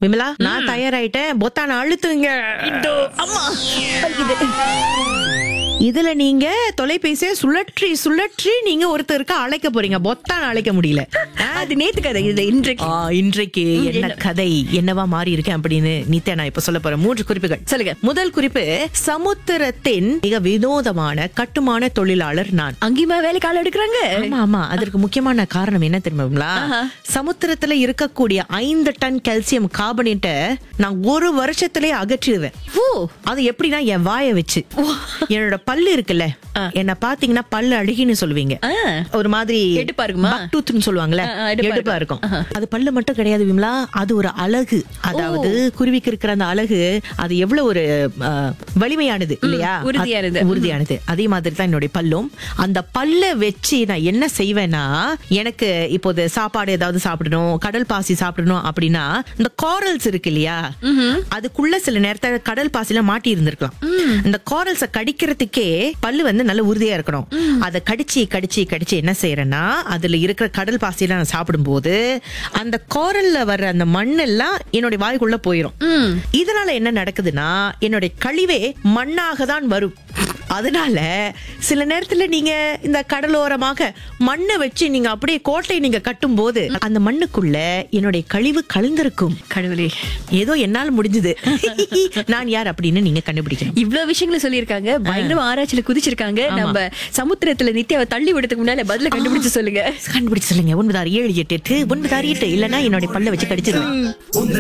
விமலா நான் தயாராயிட்டேன் பொத்தான அழுத்துங்க அம்மா வலிக்குது. இதுல நீங்க தொலைபேசியை சுழற்றி சுழற்றி நீங்க ஒருத்தருக்கு அழைக்க போறீங்க பொத்தான அழைக்க முடியல அது நேத்து கதை இது இன்றைக்கு ஆ, இன்றைக்கு என்ன கதை என்னவா மாறி இருக்கேன் அப்படின்னு நித்யா நான் இப்ப சொல்ல போறேன் மூன்று குறிப்புகள் சொல்லுங்க. முதல் குறிப்பு சமுத்திரத்தின் மிக வினோதமான கட்டுமான தொழிலாளர் நான் அங்கேயுமா வேலைக்கு ஆள் எடுக்கிறாங்க ஆமா ஆமா அதற்கு முக்கியமான காரணம் என்ன தெரியுமா சமுத்திரத்துல இருக்கக்கூடிய ஐந்து டன் கால்சியம் கார்பனேட்டை நான் ஒரு வருஷத்திலே அகற்றிடுவேன் ஓ அது எப்படின்னா என் வாயை வச்சு என்னோட பல்லு இருக்குல்ல என்ன பாத்தீங்கன்னா பல்லு அழுகின்னு சொல்லுவீங்க ஆ. ஒரு மாதிரி எடுப்பா இருக்குமா? டூத்னு சொல்லுவாங்கல்ல ஆ, ஆ, எடுப்பா எடுப்பா இருக்கும் அது பல்லு மட்டும் கிடையாது விமலா அது ஒரு அழகு அதாவது குருவிக்கு இருக்கிற அந்த அழகு அது எவ்வளவு ஒரு ஆ, வலிமையானது இல்லையா உறுதியானது. அது- உறுதியானது அதே மாதிரி தான் என்னுடைய பல்லும் அந்த பல்ல வச்சு நான் என்ன செய்வேன்னா எனக்கு இப்போது சாப்பாடு ஏதாவது சாப்பிடணும் கடல் பாசி சாப்பிடணும் அப்படின்னா இந்த காரல்ஸ் இருக்கு இல்லையா அதுக்குள்ள சில நேரத்துல கடல் பாசில மாட்டி இருந்திருக்கலாம் இந்த காரல்ஸ கடிக்கிறதுக்கே பல்லு வந்து நல்ல உறுதியா இருக்கணும் அதை கடிச்சு கடிச்சு கடிச்சு என்ன செய்யறேன்னா அதுல இருக்கிற கடல் பாசியெல்லாம் நான் சாப்பிடும்போது அந்த காரல்ல வர்ற அந்த மண்ணெல்லாம் என்னுடைய வாய்க்குள்ள போயிரும் இதனால என்ன நடக்குதுன்னா என்னுடைய கழிவே மண்ணாக தான் வரும் அதனால சில நேரத்துல நீங்க இந்த கடலோரமாக மண்ணை வச்சு நீங்க அப்படியே கோட்டை நீங்க கட்டும் போது அந்த மண்ணுக்குள்ள என்னுடைய கழிவு கலந்திருக்கும் கடவுளே ஏதோ என்னால் முடிஞ்சது நான் யார் அப்படின்னு நீங்க கண்டுபிடிக்கணும் இவ்வளவு விஷயங்களை சொல்லியிருக்காங்க பயங்கரமா ஆராய்ச்சியில குதிச்சிருக்காங்க நம்ம சமுத்திரத்துல நித்யாவை தள்ளி விடுறதுக்கு முன்னால பதில கண்டுபிடிச்சு சொல்லுங்க கண்டுபிடிச்சு சொல்லுங்க ஒன்பது ஆறு ஏழு எட்டு எட்டு ஒன்பது ஆறு எட்டு இல்லைன்னா என்னுடைய பல்ல வச்சு கடிச்சிருவேன்